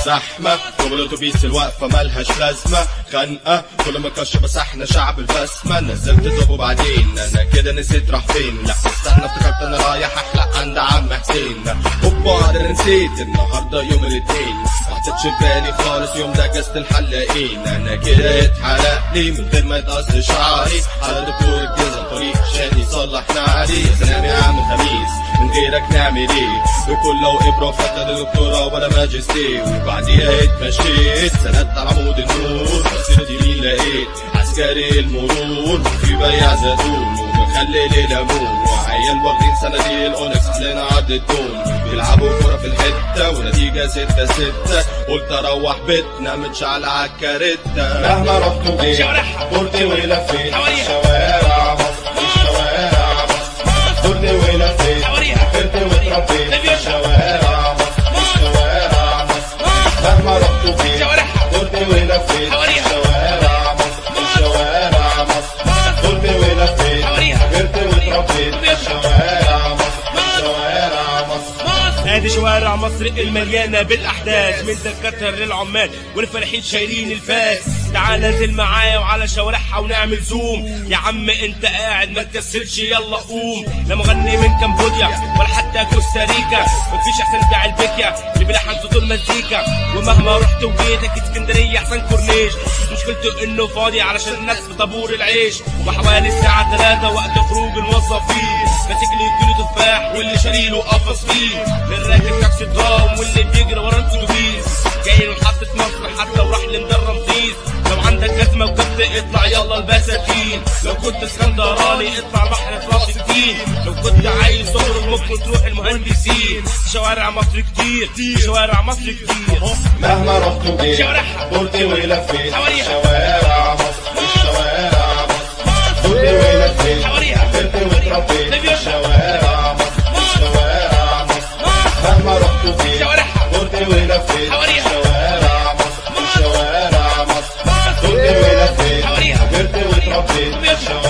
زحمة جوه الاتوبيس الوقفة ملهاش لازمة خنقة كل ما كش بس احنا شعب البسمة نزلت دوب وبعدين انا كده نسيت راح فين لا استنى افتكرت انا رايح احلق عند عم حسين اوبا انا نسيت النهارده يوم الاثنين ما حطيتش في بالي خالص يوم ده اجازة الحلاقين انا كده اتحلق لي من غير ما يتقص شعري على دكتور الجزم طريق عشان يصلح نعلي يا سلام يا عم خميس من غيرك نعمل ايه بكل لو ابره فتى دكتوراه ولا ماجستير وبعديها اتمشيت سندت على عمود النور بصيت يمين لقيت عسكري المرور وفي بياع زيتون ومخلل ليمون وعيال واخدين صناديق الاونكس علينا عد الدون بيلعبوا كورة في الحتة ونتيجة ستة ستة قلت اروح بيتنا متشعل عالكارتة مهما رحت وجيت شوارعها. دورت ولفيت حواليها. شوارع مصر شوارع مصر دورت ولفيت حواليها. كبرت واتربيت نبيل. شوارع مصر شوارع مصر مهما رحت وجيت شوارعها. دورت ولفيت حواليها. شوارع مصر شوارع مصر دورت ولفيت حواليها. كبرت واتربيت نبيل. شوارع مصر شوارع مصر ادي شوارع مصر المليانه بالاحداث من دكاتره للعمال والفلاحين شايلين الفاس تعال نزل معايا وعلى شوارعها ونعمل زوم يا عم انت قاعد ما تكسلش يلا قوم لا مغني من كمبوديا ولا حتى كوستاريكا مفيش احسن بتاع البكيا اللي بيلحن صوت المزيكا ومهما رحت وجيتك اسكندريه احسن كورنيش مشكلته انه فاضي علشان الناس في طابور العيش وحوالي الساعه 3 وقت خروج الموظفين ماسك لي كيلو تفاح واللي شاريله قفص فيه للراكب تاكسي دراهم واللي بيجري ورا الاتوبيس جاي من محطة مصر حتى وراح لمدار رمسيس لو عندك أزمة وكنت اطلع يلا البساتين لو كنت اسكندراني اطلع بحر اطلع 60 لو كنت عايز تخرج ممكن تروح المهندسين شوارع مصر كتير شوارع مصر كتير مهما رحت وجيت شوارعها. دورت ولفيت حواليها. شوارع مصر شوارع مصر دورت ولفيت حواليها. كبرت واتربيت نبيل. شوارع مصر شوارع مصر مهما رحت وجيت شوارعها. دورت ولفيت حواليها. شوارع مصر شوارع مصر دورت ولفيت حواليها. كبرت واتربيت نبيل. شوارع